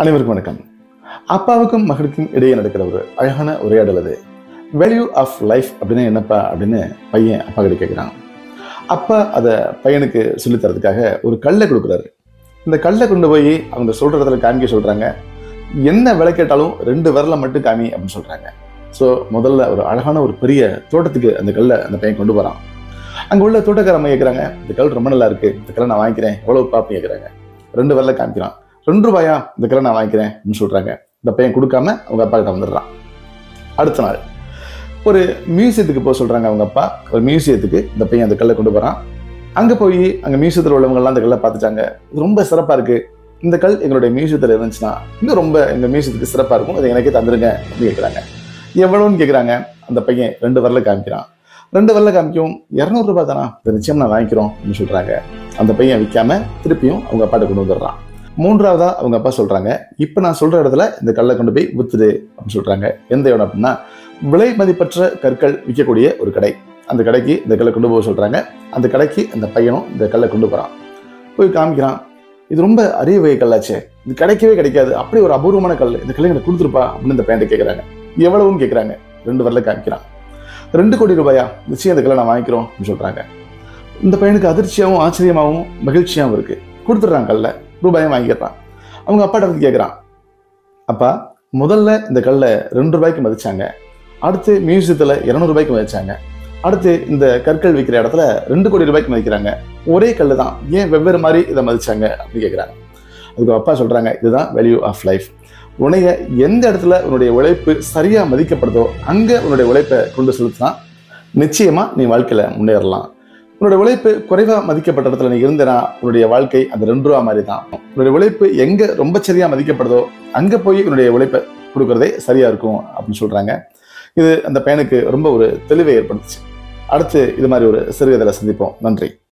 அனைவருக்கும் வணக்கம் அப்பாவுக்கும் மகனுக்கும் இடையே நடக்கிற ஒரு அழகான உரையாடல் அது வேல்யூ ஆஃப் லைஃப் அப்படின்னு என்னப்பா அப்படின்னு பையன் அப்பா கிட்ட கேட்குறான் அப்பா அதை பையனுக்கு சொல்லித் தரதுக்காக ஒரு கல்லை கொடுக்குறாரு இந்த கல்லை கொண்டு போய் அவங்க சொல்ற இடத்துல காமிக்க சொல்றாங்க என்ன விலை கேட்டாலும் ரெண்டு விரலை மட்டும் காமி அப்படின்னு சொல்றாங்க ஸோ முதல்ல ஒரு அழகான ஒரு பெரிய தோட்டத்துக்கு அந்த கல்லை அந்த பையன் கொண்டு போறான் அங்கே உள்ள தோட்டக்காரம்மா கேட்குறாங்க இந்த கல் ரொம்ப நல்லா இருக்கு இந்த கல்லை நான் வாங்கிக்கிறேன் எவ்வளவு பாப்பி கேட்குறாங்க ரெண்டு விரல காமிக்கிறான் ரெண்டு ரூபாயா இந்த கல்லை நான் வாங்கிக்கிறேன் அப்படின்னு சொல்றாங்க இந்த பையன் கொடுக்காம அவங்க அப்பா கிட்ட வந்துடுறான் அடுத்த நாள் ஒரு மியூசியத்துக்கு போக சொல்றாங்க அவங்க அப்பா ஒரு மியூசியத்துக்கு இந்த பையன் அந்த கல்லை கொண்டு போறான் அங்க போய் அங்க மியூசியத்தில் உள்ளவங்க எல்லாம் அந்த கல்லை பார்த்துட்டாங்க இது ரொம்ப சிறப்பா இருக்கு இந்த கல் எங்களுடைய மியூசியத்தில் இருந்துச்சுன்னா இன்னும் ரொம்ப எங்க மியூசியத்துக்கு சிறப்பா இருக்கும் அதை எனக்கே தந்துருங்க அப்படின்னு கேட்குறாங்க எவ்வளோன்னு கேட்குறாங்க அந்த பையன் ரெண்டு வரல காமிக்கிறான் ரெண்டு வரல காமிக்கும் இரநூறுபா தானா இதை நிச்சயம் நான் வாங்கிக்கிறோம் அப்படின்னு சொல்றாங்க அந்த பையன் விற்காம திருப்பியும் அவங்க அப்பாட்ட கொண்டு வந்துடுறான் மூன்றாவதா அவங்க அப்பா சொல்றாங்க இப்போ நான் சொல்ற இடத்துல இந்த கல்லை கொண்டு போய் வித்துடு அப்படின்னு சொல்றாங்க எந்த இடம் அப்படின்னா விலை மதிப்பற்ற கற்கள் விற்கக்கூடிய ஒரு கடை அந்த கடைக்கு இந்த கல்லை கொண்டு போக சொல்றாங்க அந்த கடைக்கு அந்த பையனும் இந்த கல்லை கொண்டு போறான் போய் காமிக்கிறான் இது ரொம்ப அரிய வகை கல்லாச்சே இது கிடைக்கவே கிடைக்காது அப்படி ஒரு அபூர்வமான கல் இந்த கல்லை எனக்கு கொடுத்துருப்பா அப்படின்னு இந்த பையன்ட்ட கேட்குறாங்க எவ்வளவுன்னு கேட்குறாங்க ரெண்டு வரல காமிக்கிறான் ரெண்டு கோடி ரூபாயா நிச்சயம் இந்த கல்லை நான் வாங்கிக்கிறோம் அப்படின்னு சொல்றாங்க இந்த பையனுக்கு அதிர்ச்சியாகவும் ஆச்சரியமாகவும் மகிழ்ச்சியாகவும் இருக்கு கொடுத்துட்றான் கல்லை ரூபாயும் வாங்கிடுறான் அவங்க அப்பாட்ட வந்து கேட்குறான் அப்பா முதல்ல இந்த கல்லை ரெண்டு ரூபாய்க்கு மதிச்சாங்க அடுத்து மியூசியத்தில் இரநூறு ரூபாய்க்கு மதிச்சாங்க அடுத்து இந்த கற்கள் விற்கிற இடத்துல ரெண்டு கோடி ரூபாய்க்கு மதிக்கிறாங்க ஒரே கல் தான் ஏன் வெவ்வேறு மாதிரி இதை மதிச்சாங்க அப்படின்னு கேட்குறாங்க அதுக்கு அப்பா சொல்கிறாங்க இதுதான் வேல்யூ ஆஃப் லைஃப் உன்னைய எந்த இடத்துல உன்னுடைய உழைப்பு சரியாக மதிக்கப்படுதோ அங்கே உன்னுடைய உழைப்பை கொண்டு செலுத்தினா நிச்சயமாக நீ வாழ்க்கையில் முன்னேறலாம் உன்னோட உழைப்பு குறைவா மதிக்கப்பட்ட இடத்துல நீ இருந்தனா உன்னுடைய வாழ்க்கை அந்த ரெண்டு ரூபா மாதிரி தான் உன்னுடைய உழைப்பு எங்க ரொம்ப சரியா மதிக்கப்படுதோ அங்க போய் உன்னுடைய உழைப்பை கொடுக்கறதே சரியா இருக்கும் அப்படின்னு சொல்றாங்க இது அந்த பையனுக்கு ரொம்ப ஒரு தெளிவை ஏற்படுத்துச்சு அடுத்து இது மாதிரி ஒரு சிறுகதையில சந்திப்போம் நன்றி